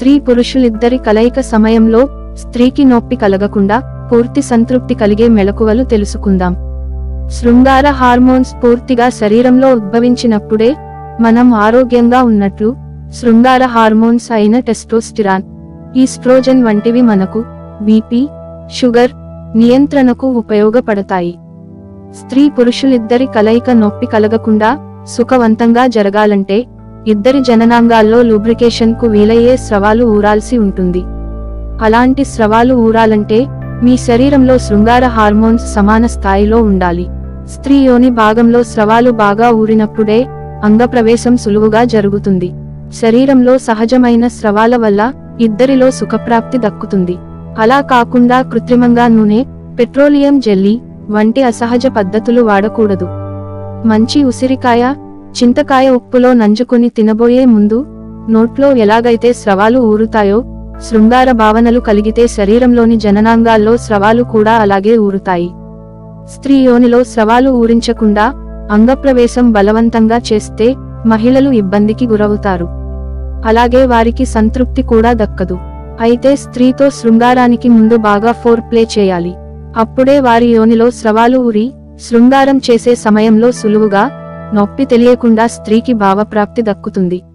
స్త్రీ పురుషులిద్దరి కలయిక సమయంలో స్త్రీకి నొప్పి కలగకుండా పూర్తి సంతృప్తి కలిగే మెలకువలు తెలుసుకుందాం శృంగార హార్మోన్స్ పూర్తిగా శరీరంలో ఉద్భవించినప్పుడే మనం ఆరోగ్యంగా ఉన్నట్లు శృంగార హార్మోన్స్ అయిన టెస్టోస్టిరాన్ ఈస్ట్రోజన్ వంటివి మనకు బీపీ షుగర్ నియంత్రణకు ఉపయోగపడతాయి స్త్రీ పురుషులిద్దరి కలయిక నొప్పి కలగకుండా సుఖవంతంగా జరగాలంటే ఇద్దరి జననాంగాల్లో లూబ్రికేషన్ కు వీలయ్యే స్రవాలు ఊరాల్సి ఉంటుంది అలాంటి స్రవాలు ఊరాలంటే మీ శరీరంలో శృంగార హార్మోన్స్ సమాన స్థాయిలో ఉండాలి స్త్రీ యోని భాగంలో స్రవాలు బాగా ఊరినప్పుడే అంగప్రవేశం సులువుగా జరుగుతుంది శరీరంలో సహజమైన స్రవాల వల్ల ఇద్దరిలో సుఖప్రాప్తి దక్కుతుంది అలా కాకుండా కృత్రిమంగా నూనె పెట్రోలియం జెల్లీ వంటి అసహజ పద్ధతులు వాడకూడదు మంచి ఉసిరికాయ చింతకాయ ఉప్పులో నంజుకొని తినబోయే ముందు నోట్లో ఎలాగైతే స్రవాలు ఊరుతాయో శృంగార భావనలు కలిగితే శరీరంలోని జననాంగాల్లో స్రవాలు కూడా అలాగే ఊరుతాయి స్త్రీ యోనిలో స్రవాలు ఊరించకుండా అంగప్రవేశం బలవంతంగా చేస్తే మహిళలు ఇబ్బందికి గురవుతారు అలాగే వారికి సంతృప్తి కూడా దక్కదు అయితే స్త్రీతో శృంగారానికి ముందు బాగా ఫోర్ ప్లే చేయాలి అప్పుడే వారి యోనిలో స్రవాలు ఊరి శృంగారం చేసే సమయంలో సులువుగా నొప్పి తెలియకుండా స్త్రీకి భావప్రాప్తి దక్కుతుంది